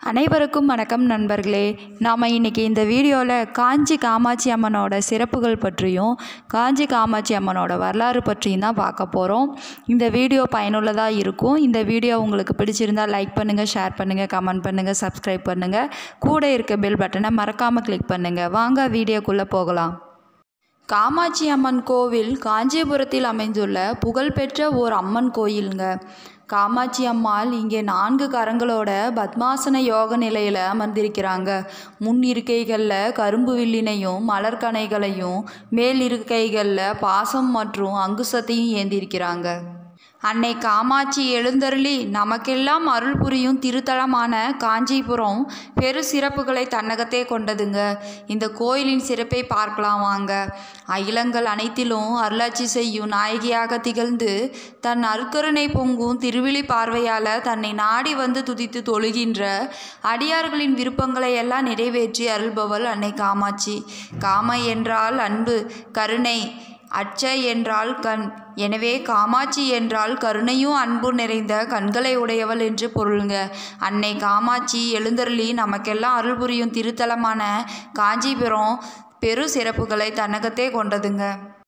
அனைவருக்கும் வணக்கம் நண்பர்களே நாம் இன்றைக்கி இந்த வீடியோவில் காஞ்சி காமாட்சி அம்மனோட சிறப்புகள் பற்றியும் காஞ்சி காமாட்சி அம்மனோட வரலாறு பற்றியும் தான் பார்க்க போகிறோம் இந்த வீடியோ பயனுள்ளதாக இருக்கும் இந்த வீடியோ உங்களுக்கு பிடிச்சிருந்தால் லைக் பண்ணுங்கள் ஷேர் பண்ணுங்கள் கமெண்ட் பண்ணுங்கள் சப்ஸ்கிரைப் பண்ணுங்கள் கூட இருக்க பெல் பட்டனை மறக்காமல் கிளிக் பண்ணுங்கள் வாங்க வீடியோக்குள்ளே போகலாம் காமாட்சி அம்மன் கோவில் காஞ்சிபுரத்தில் அமைந்துள்ள புகழ்பெற்ற ஓர் அம்மன் கோயிலுங்க காமாட்சி அம்மாள் இங்கே நான்கு கரங்களோட பத்மாசன யோக நிலையில் அமர்ந்திருக்கிறாங்க முன் இருக்கைகளில் கரும்பு வில்லினையும் மலர்கனைகளையும் மேல் இருக்கைகளில் பாசம் மற்றும் அங்குசத்தையும் ஏந்திருக்கிறாங்க அன்னை காமாட்சி எழுந்தருளி நமக்கெல்லாம் அருள் புரியும் திருத்தலமான காஞ்சிபுரம் பெரு சிறப்புகளை தன்னகத்தே கொண்டதுங்க இந்த கோயிலின் சிறப்பை பார்க்கலாம் வாங்க அகிலங்கள் அனைத்திலும் அருளாட்சி செய்யும் நாயகியாக திகழ்ந்து தன் அருக்கருணை பொங்கும் திருவிழி பார்வையால் தன்னை நாடி வந்து துதித்து தொழுகின்ற அடியார்களின் விருப்பங்களை எல்லாம் நிறைவேற்றி அருள்பவள் அன்னை காமாட்சி காம என்றால் அன்பு கருணை அச்ச என்றால் கண் எனவே காமாட்சி என்றால் கருணையும் அன்பு நிறைந்த கண்களை உடையவள் என்று பொருளுங்க அன்னை காமாட்சி எழுந்தருளி நமக்கெல்லாம் அருள் புரியும் திருத்தலமான காஞ்சிபுரம் பெரு சிறப்புகளை தன்னகத்தே கொண்டதுங்க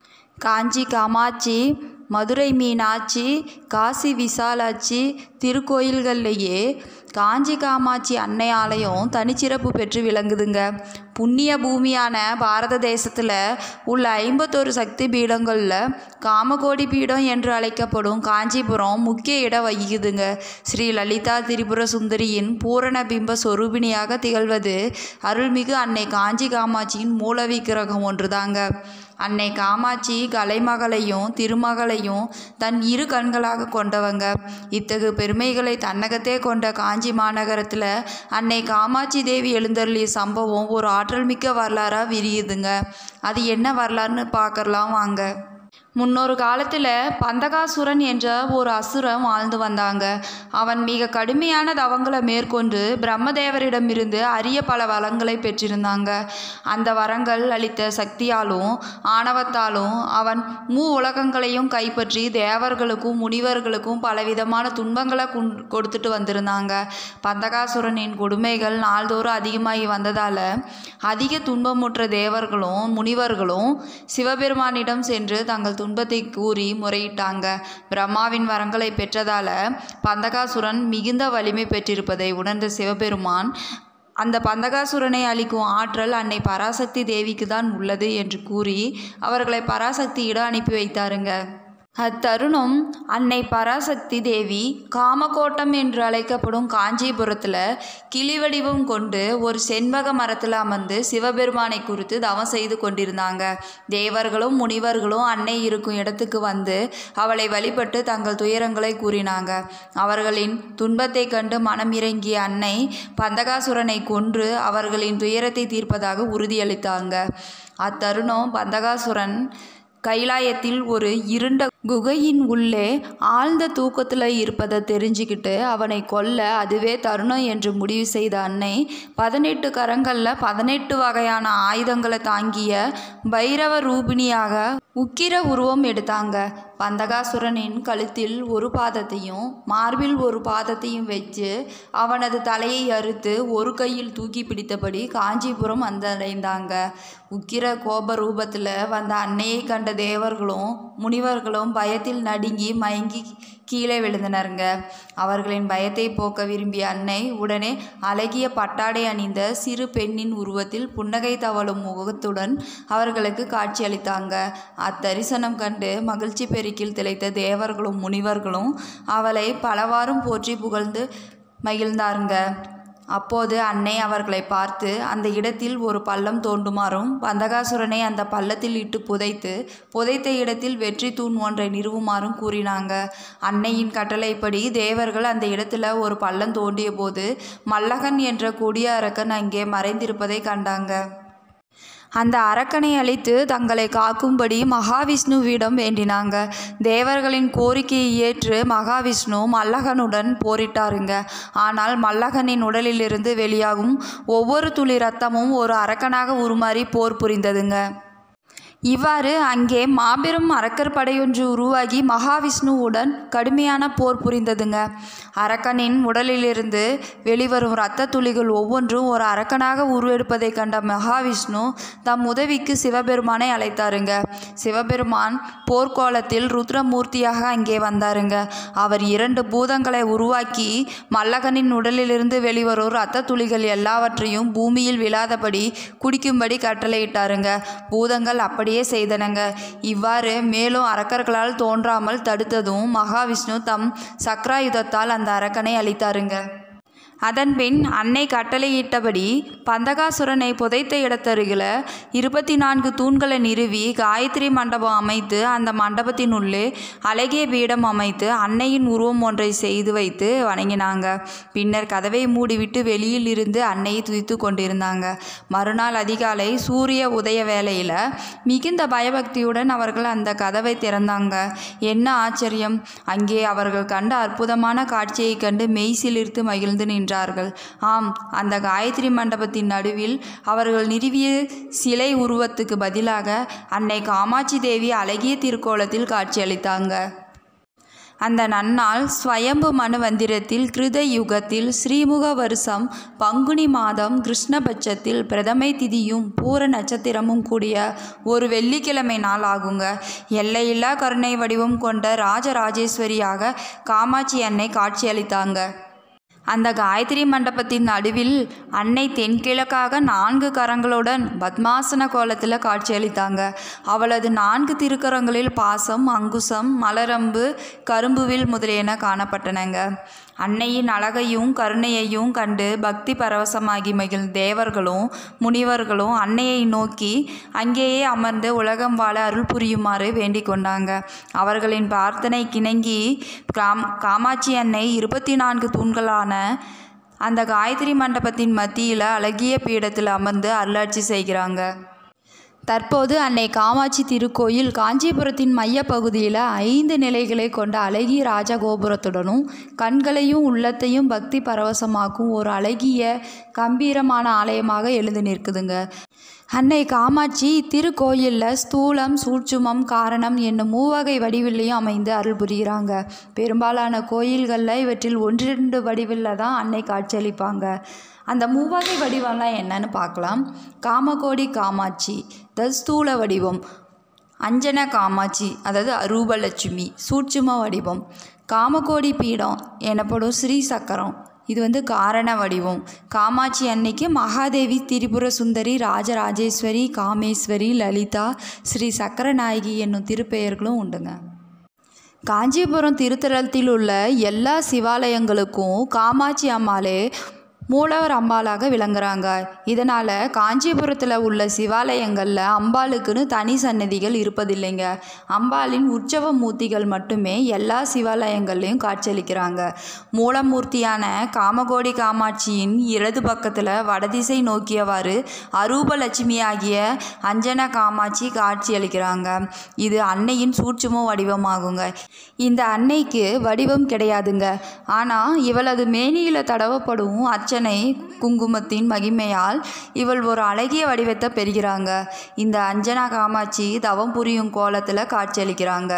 காஞ்சி காமாட்சி மதுரை மீனாட்சி காசி விசாலாட்சி திருக்கோயில்கள்லேயே காஞ்சி காமாட்சி அன்னை ஆலயம் தனிச்சிறப்பு பெற்று விளங்குதுங்க புண்ணிய பூமியான பாரத தேசத்தில் உள்ள ஐம்பத்தோரு சக்தி பீடங்களில் காமகோடி பீடம் என்று அழைக்கப்படும் காஞ்சிபுரம் முக்கிய இடம் வகிக்குதுங்க ஸ்ரீ லலிதா திரிபுர சுந்தரியின் பூரண பிம்ப சொரூபிணியாக திகழ்வது அருள்மிகு அன்னை காஞ்சி காமாட்சியின் மூல விக்கிரகம் ஒன்றுதாங்க அன்னை காமாட்சி கலைமகளையும் திருமகளையும் தன் இரு கண்களாக கொண்டவங்க இத்தகு பெருமைகளை தன்னகத்தே கொண்ட காஞ்சி மாநகரத்தில் அன்னை காமாட்சி தேவி எழுந்தருளிய சம்பவம் ஒரு ஆற்றல் மிக்க வரலாறாக விரியுதுங்க அது என்ன வரலாறுன்னு பார்க்கலாம் வாங்க முன்னொரு காலத்தில் பந்தகாசுரன் என்ற ஒரு அசுரன் வாழ்ந்து வந்தாங்க அவன் மிக கடுமையான தவங்களை மேற்கொண்டு பிரம்மதேவரிடமிருந்து அரிய பல வளங்களை பெற்றிருந்தாங்க அந்த வரங்கள் அளித்த சக்தியாலும் ஆணவத்தாலும் அவன் மூ உலகங்களையும் கைப்பற்றி தேவர்களுக்கும் முனிவர்களுக்கும் பலவிதமான துன்பங்களை குன் கொடுத்துட்டு வந்திருந்தாங்க பந்தகாசுரனின் கொடுமைகள் நாள்தோறும் அதிகமாகி வந்ததால் அதிக துன்பமுற்ற தேவர்களும் முனிவர்களும் சிவபெருமானிடம் சென்று தங்கள் துன்பத்தை கூறி முறையிட்டாங்க பிரம்மாவின் வரங்களை பெற்றதால பந்தகாசுரன் மிகுந்த வலிமை பெற்றிருப்பதை உணர்ந்த சிவபெருமான் அந்த பந்தகாசுரனை அளிக்கும் ஆற்றல் அன்னை பராசக்தி தேவிக்கு தான் உள்ளது என்று கூறி அவர்களை பராசக்தியிடம் அனுப்பி வைத்தாருங்க அத்தருணம் அன்னை பராசக்தி தேவி காமகோட்டம் என்று அழைக்கப்படும் காஞ்சிபுரத்தில் கிளி வடிவம் கொண்டு ஒரு செண்பக மரத்தில் அமர்ந்து சிவபெருமானை குறித்து தவம் செய்து கொண்டிருந்தாங்க தேவர்களும் முனிவர்களும் அன்னை இருக்கும் இடத்துக்கு வந்து அவளை வழிபட்டு தங்கள் துயரங்களை கூறினாங்க அவர்களின் துன்பத்தை கண்டு மனம் இறங்கிய அன்னை பந்தகாசுரனை கொன்று அவர்களின் துயரத்தை தீர்ப்பதாக உறுதியளித்தாங்க அத்தருணம் பந்தகாசுரன் கைலாயத்தில் ஒரு இருண்ட குகையின் உள்ளே ஆழ்ந்த தூக்கத்தில் இருப்பதை தெரிஞ்சுக்கிட்டு அவனை கொல்ல அதுவே தருணம் என்று முடிவு செய்த அன்னை பதினெட்டு கரங்களில் பதினெட்டு வகையான ஆயுதங்களை தாங்கிய பைரவ ரூபிணியாக உக்கிர உருவம் எடுத்தாங்க பந்தகாசுரனின் கழுத்தில் ஒரு பாதத்தையும் மார்பில் ஒரு பாதத்தையும் வச்சு அவனது தலையை அறுத்து ஒரு கையில் தூக்கி பிடித்தபடி காஞ்சிபுரம் வந்தடைந்தாங்க உக்கிர கோப ரூபத்தில் வந்த அன்னையை கண்ட தேவர்களும் முனிவர்களும் பயத்தில் நடுங்கி மயங்கி கீழே விழுந்தனருங்க அவர்களின் பயத்தை போக்க விரும்பிய அன்னை உடனே அழகிய பட்டாடை அணிந்த சிறு பெண்ணின் உருவத்தில் புன்னகை தவழும் முகத்துடன் அவர்களுக்கு காட்சியளித்தாங்க அத்தரிசனம் கண்டு மகிழ்ச்சி பெருக்கில் திளைத்த தேவர்களும் முனிவர்களும் அவளை பலவாறும் போற்றி புகழ்ந்து மகிழ்ந்தாருங்க அப்போது அன்னை அவர்களை பார்த்து அந்த இடத்தில் ஒரு பள்ளம் தோண்டுமாறும் பந்தகாசுரனை அந்த பள்ளத்தில் இட்டு புதைத்து புதைத்த இடத்தில் வெற்றி தூண் ஒன்றை நிறுவுமாறும் கூறினாங்க அன்னையின் கட்டளைப்படி தேவர்கள் அந்த இடத்துல ஒரு பள்ளம் தோண்டிய போது மல்லகன் என்ற கொடிய அரக்கன் அங்கே மறைந்திருப்பதை கண்டாங்க அந்த அரக்கனை அழித்து தங்களை காக்கும்படி மகாவிஷ்ணுவிடம் வேண்டினாங்க தேவர்களின் கோரிக்கையை ஏற்று மகாவிஷ்ணு மல்லகனுடன் போரிட்டாருங்க ஆனால் மல்லகனின் உடலிலிருந்து வெளியாகும் ஒவ்வொரு துளி ரத்தமும் ஒரு அரக்கனாக உருமாறி போர் புரிந்ததுங்க இவ்வாறு அங்கே மாபெரும் அரக்கர் படையொன்று உருவாகி மகாவிஷ்ணுவுடன் கடுமையான போர் புரிந்ததுங்க அரக்கனின் உடலிலிருந்து வெளிவரும் இரத்த துளிகள் ஒவ்வொன்றும் ஒரு அரக்கனாக உருவெடுப்பதை கண்ட மகாவிஷ்ணு தம் உதவிக்கு சிவபெருமானை அழைத்தாருங்க சிவபெருமான் போர்க்கோலத்தில் ருத்ரமூர்த்தியாக அங்கே வந்தாருங்க அவர் இரண்டு பூதங்களை உருவாக்கி மல்லகனின் உடலிலிருந்து வெளிவரும் இரத்த துளிகள் எல்லாவற்றையும் பூமியில் விழாதபடி குடிக்கும்படி கட்டளையிட்டாருங்க பூதங்கள் அப்படியே செய்தனங்க இவ்வாறு மேலும் அரக்கர்களால் தோன்றாமல் தடுத்ததும் மகாவிஷ்ணு தம் சக்ராயுதத்தால் அந்த அரக்கனை அழித்தாருங்க அதன்பின் அன்னை கட்டளையிட்டபடி பந்தகாசுரனை புதைத்த இடத்தருகில் இருபத்தி நான்கு தூண்களை நிறுவி காயத்ரி மண்டபம் அமைத்து அந்த மண்டபத்தின் உள்ளே அழகிய பீடம் அமைத்து அன்னையின் உருவம் ஒன்றை செய்து வைத்து வணங்கினாங்க பின்னர் கதவை மூடிவிட்டு வெளியில் இருந்து அன்னையை துதித்து கொண்டிருந்தாங்க மறுநாள் அதிகாலை சூரிய உதய வேளையில் மிகுந்த பயபக்தியுடன் அவர்கள் அந்த கதவை திறந்தாங்க என்ன ஆச்சரியம் அங்கே அவர்கள் கண்ட அற்புதமான காட்சியைக் கண்டு மெய்சிலிர்த்து மகிழ்ந்து நின்றார்கள் ஆம் அந்த காயத்ரி மண்டபத்தின் நடுவில் அவர்கள் நிறுவிய சிலை உருவத்துக்கு பதிலாக அன்னை காமாட்சி தேவி அழகிய திருக்கோலத்தில் காட்சியளித்தாங்க அந்த நன்னாள் ஸ்வயம்பு மனுவந்திரத்தில் கிருத யுகத்தில் ஸ்ரீமுக வருஷம் பங்குனி மாதம் கிருஷ்ணபட்சத்தில் பிரதமை திதியும் பூர நட்சத்திரமும் கூடிய ஒரு வெள்ளிக்கிழமை நாள் ஆகுங்க எல்லையில்லா கருணை வடிவம் கொண்ட ராஜராஜேஸ்வரியாக காமாட்சி அன்னை காட்சியளித்தாங்க அந்த காயத்ரி மண்டபத்தின் நடுவில் அன்னை தென்கிழக்காக நான்கு கரங்களுடன் பத்மாசன கோலத்தில் காட்சியளித்தாங்க அவளது நான்கு திருக்கரங்களில் பாசம் அங்குசம் மலரம்பு கரும்புவில் முதலியன காணப்பட்டனங்க அன்னையின் அழகையும் கருணையையும் கண்டு பக்தி பரவசமாகி மகிழ்ந்த தேவர்களும் முனிவர்களும் அன்னையை நோக்கி அங்கேயே அமர்ந்து உலகம் வாழ அருள் புரியுமாறு வேண்டிக் கொண்டாங்க அவர்களின் பிரார்த்தனை கிணங்கி காம் காமாட்சி அன்னை இருபத்தி நான்கு தூண்களான அந்த காயத்ரி மண்டபத்தின் மத்தியில் அழகிய பீடத்தில் அமர்ந்து அருளாட்சி செய்கிறாங்க தற்போது அன்னை காமாட்சி திருக்கோயில் காஞ்சிபுரத்தின் மையப்பகுதியில் ஐந்து நிலைகளை கொண்ட அழகிய ராஜகோபுரத்துடனும் கண்களையும் உள்ளத்தையும் பக்தி பரவசமாக்கும் ஒரு அழகிய கம்பீரமான ஆலயமாக எழுந்து நிற்குதுங்க அன்னை காமாட்சி திருக்கோயிலில் ஸ்தூலம் சூட்சுமம் காரணம் என்னும் மூவகை வடிவிலையும் அமைந்து அருள் புரிகிறாங்க பெரும்பாலான கோயில்களில் இவற்றில் ஒன்றிரண்டு வடிவில் தான் அன்னை காட்சியளிப்பாங்க அந்த மூவகை வடிவம்லாம் என்னன்னு பார்க்கலாம் காமகோடி காமாட்சி த ஸ்தூல வடிவம் அஞ்சன காமாட்சி அதாவது அரூபலட்சுமி சூட்சும வடிவம் காமகோடி பீடம் எனப்படும் ஸ்ரீ சக்கரம் இது வந்து காரண வடிவம் காமாட்சி அன்னைக்கு மகாதேவி திரிபுர சுந்தரி ராஜராஜேஸ்வரி காமேஸ்வரி லலிதா ஸ்ரீ சக்கரநாயகி என்னும் திருப்பெயர்களும் உண்டுங்க காஞ்சிபுரம் திருத்தலத்தில் உள்ள எல்லா சிவாலயங்களுக்கும் காமாட்சி அம்மாளே மூலவர் அம்பாளாக விளங்குறாங்க இதனால் காஞ்சிபுரத்தில் உள்ள சிவாலயங்களில் அம்பாளுக்குன்னு தனி சன்னதிகள் இருப்பதில்லைங்க அம்பாளின் உற்சவ மூர்த்திகள் மட்டுமே எல்லா சிவாலயங்கள்லையும் காட்சியளிக்கிறாங்க மூலமூர்த்தியான காமகோடி காமாட்சியின் இடது பக்கத்தில் வடதிசை நோக்கியவாறு அரூபலட்சுமி ஆகிய அஞ்சன காமாட்சி காட்சியளிக்கிறாங்க இது அன்னையின் சூட்சும வடிவமாகுங்க இந்த அன்னைக்கு வடிவம் கிடையாதுங்க ஆனால் இவளது மேனியில் தடவப்படும் அர்ச்சனை குங்குமத்தின் மகிமையால் இவள் ஒரு அழகிய வடிவத்தை பெறுகிறாங்க இந்த அஞ்சனா காமாட்சி தவம் புரியும் கோலத்தில் காட்சியளிக்கிறாங்க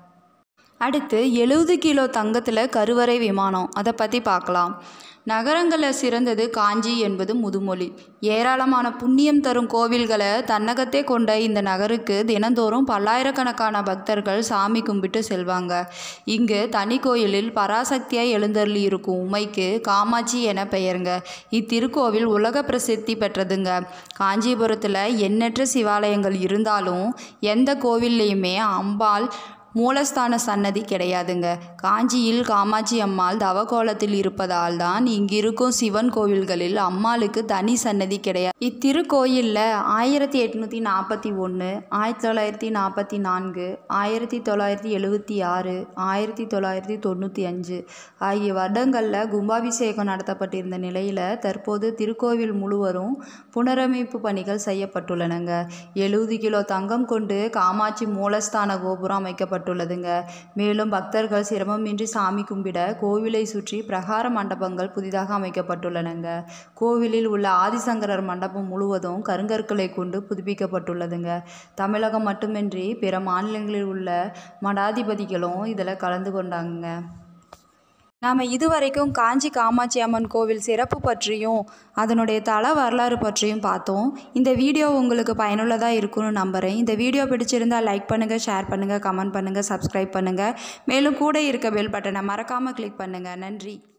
அடுத்து எழுபது கிலோ தங்கத்தில் கருவறை விமானம் அதை பற்றி பார்க்கலாம் நகரங்களில் சிறந்தது காஞ்சி என்பது முதுமொழி ஏராளமான புண்ணியம் தரும் கோவில்களை தன்னகத்தே கொண்ட இந்த நகருக்கு தினந்தோறும் பல்லாயிரக்கணக்கான பக்தர்கள் சாமி கும்பிட்டு செல்வாங்க இங்கு தனி கோயிலில் பராசக்தியாய் எழுந்தருளி இருக்கும் உமைக்கு காமாட்சி என பெயருங்க இத்திருக்கோவில் உலக பிரசித்தி பெற்றதுங்க காஞ்சிபுரத்தில் எண்ணற்ற சிவாலயங்கள் இருந்தாலும் எந்த கோவில்லையுமே அம்பாள் மூலஸ்தான சன்னதி கிடையாதுங்க காஞ்சியில் காமாட்சி அம்மாள் தவக்கோலத்தில் இருப்பதால் தான் இங்கிருக்கும் சிவன் கோவில்களில் அம்மாளுக்கு தனி சன்னதி கிடையாது இத்திருக்கோயிலில் ஆயிரத்தி எட்நூற்றி நாற்பத்தி ஒன்று ஆயிரத்தி தொள்ளாயிரத்தி நாற்பத்தி நான்கு ஆயிரத்தி தொள்ளாயிரத்தி எழுபத்தி ஆறு ஆயிரத்தி தொள்ளாயிரத்தி தொண்ணூற்றி அஞ்சு ஆகிய வருடங்களில் கும்பாபிஷேகம் நடத்தப்பட்டிருந்த நிலையில் தற்போது திருக்கோவில் முழுவதும் புனரமைப்பு பணிகள் செய்யப்பட்டுள்ளனங்க எழுபது கிலோ தங்கம் கொண்டு காமாட்சி மூலஸ்தான கோபுரம் அமைக்கப்பட்டு அமைக்கப்பட்டுள்ளதுங்க மேலும் பக்தர்கள் சிரமமின்றி சாமி கும்பிட கோவிலை சுற்றி பிரகார மண்டபங்கள் புதிதாக அமைக்கப்பட்டுள்ளனங்க கோவிலில் உள்ள ஆதிசங்கரர் மண்டபம் முழுவதும் கருங்கற்களை கொண்டு புதுப்பிக்கப்பட்டுள்ளதுங்க தமிழகம் மட்டுமின்றி பிற மாநிலங்களில் உள்ள மடாதிபதிகளும் இதில் கலந்து கொண்டாங்க நாம் இதுவரைக்கும் காஞ்சி காமாட்சி அம்மன் கோவில் சிறப்பு பற்றியும் அதனுடைய தல வரலாறு பற்றியும் பார்த்தோம் இந்த வீடியோ உங்களுக்கு பயனுள்ளதாக இருக்கும்னு நம்புகிறேன் இந்த வீடியோ பிடிச்சிருந்தால் லைக் பண்ணுங்கள் ஷேர் பண்ணுங்கள் கமெண்ட் பண்ணுங்கள் சப்ஸ்கிரைப் பண்ணுங்கள் மேலும் கூட இருக்க பெல் பட்டனை மறக்காமல் கிளிக் பண்ணுங்கள் நன்றி